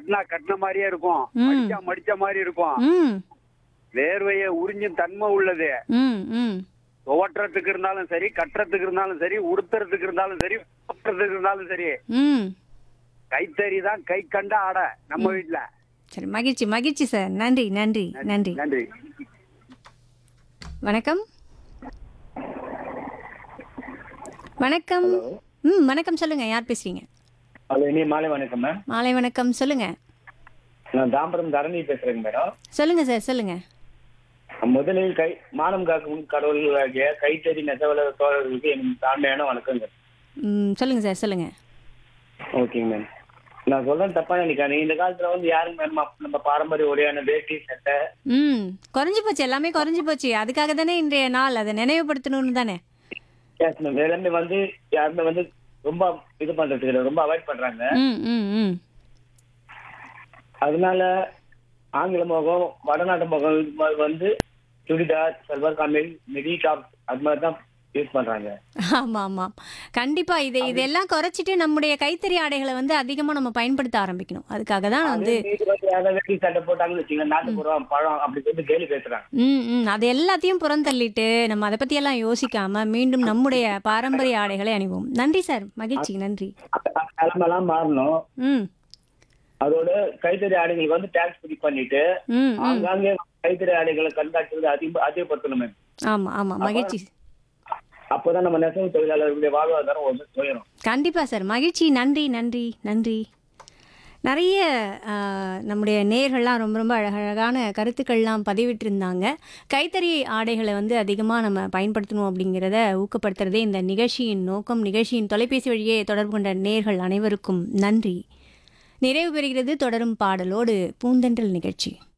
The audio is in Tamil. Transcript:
கட்டினா கட்டின மாதிரியே இருக்கும் ம். மடிச்சா மடிச்ச மாதிரி இருக்கும் ம் வேர்வையை உறிஞ்சும் தன்மை உள்ளது ம் ம் துவட்டுறதுக்கு இருந்தாலும் சரி கட்டுறதுக்கு இருந்தாலும் சரி உடுத்துறதுக்கு இருந்தாலும் சரி போட்டுறதுக்கு இருந்தாலும் சரி ம் கைத்தறி தான் கை கண்ட ஆடை நம்ம வீட்டுல சரி மகிழ்ச்சி மகிழ்ச்சி சார் நன்றி நன்றி நன்றி நன்றி வணக்கம் வணக்கம் ம் வணக்கம் சொல்லுங்க யார் பேசுறீங்க ஹலோ இனி மாலை வணக்கம் மேம் மாலை வணக்கம் சொல்லுங்க நான் தாம்பரம் தரணி பேசுறேங்க மேடம் சொல்லுங்க சார் சொல்லுங்க முதலில் கை மானம் காக்கும் கடவுளாகிய கைத்தறி நெசவல தோழர்களுக்கு என் தாழ்மையான வணக்கங்க ம் சொல்லுங்க சார் சொல்லுங்க ஓகேங்க மேம் நான் சொல்றேன் தப்பா நினைக்காது இந்த காலத்துல வந்து யாருங்க மேம் அப்ப நம்ம பாரம்பரிய உடையான வேட்டி சட்டை ம் குறைஞ்சி போச்சு எல்லாமே குறைஞ்சி போச்சு அதுக்காக தானே இன்றைய நாள் அதை நினைவுபடுத்தணும்னு தானே yes ma'am. எல்லாமே வந்து யாருமே வந்து ரொம்ப இது பண்றது கிடையாது ரொம்ப அவாய்ட் பண்றாங்க ம் ம் ம் அதனால ஆங்கில முகம் வடநாட்டு முகம் இது மாதிரி வந்து சுடிதார் சல்வார் காமில் மிடி டாப் அது மாதிரி தான் யூஸ் பண்றாங்க ஆமா ஆமா கண்டிப்பா இதை இதெல்லாம் குறைச்சிட்டு நம்முடைய கைத்தறி ஆடைகளை வந்து அதிகமா நம்ம பயன்படுத்த ஆரம்பிக்கணும் அதுக்காக தான் நான் வந்து மீதி வந்து யாராவது வேட்டி சட்டை போட்டாங்கன்னு வச்சுக்கோங்க நாட்டுப்புறம் பழம் அப்படி சொல்லிட்டு கேள்வி பேசுறாங்க ம் ம் அது எல்லாத்தையும் புறந்தள்ளிட்டு நம்ம அதை பத்தி எல்லாம் யோசிக்காம மீண்டும் நம்முடைய பாரம்பரிய ஆடைகளை அணிவோம் நன்றி சார் மகிழ்ச்சி நன்றி அந்த நிலைமெல்லாம் மாறணும் ம் அதோட கைத்தறி ஆடைகளுக்கு வந்து டாக்ஸ் பிடி பண்ணிட்டு ம் ம் ஆங்காங்கே கைத்தறி ஆடைகளை கண்காட்சி வந்து அதிக அதிகப்படுத்தணும் மேம் ஆமா ஆமா மகிழ்ச்சி அப்போதான் நம்ம நெசவு தொழிலாளர்களுடைய வாழ்வாதாரம் வந்து உயரும் கண்டிப்பா சார் மகிழ்ச்சி நன்றி நன்றி நன்றி நிறைய ஆ, நம்முடைய நேர்கள்லாம் ரொம்ப ரொம்ப அழகழகான கருத்துக்கள்லாம் பதிவிட்டிருந்தாங்க கைத்தறி ஆடைகளை வந்து அதிகமாக நம்ம பயன்படுத்தணும் அப்படிங்கிறத ஊக்கப்படுத்துறதே இந்த நிகழ்ச்சியின் நோக்கம் நிகழ்ச்சியின் தொலைபேசி வழியே தொடர்பு கொண்ட நேர்கள் அனைவருக்கும் நன்றி நிறைவு பெறுகிறது தொடரும் பாடலோடு பூந்தென்றல் நிகழ்ச்சி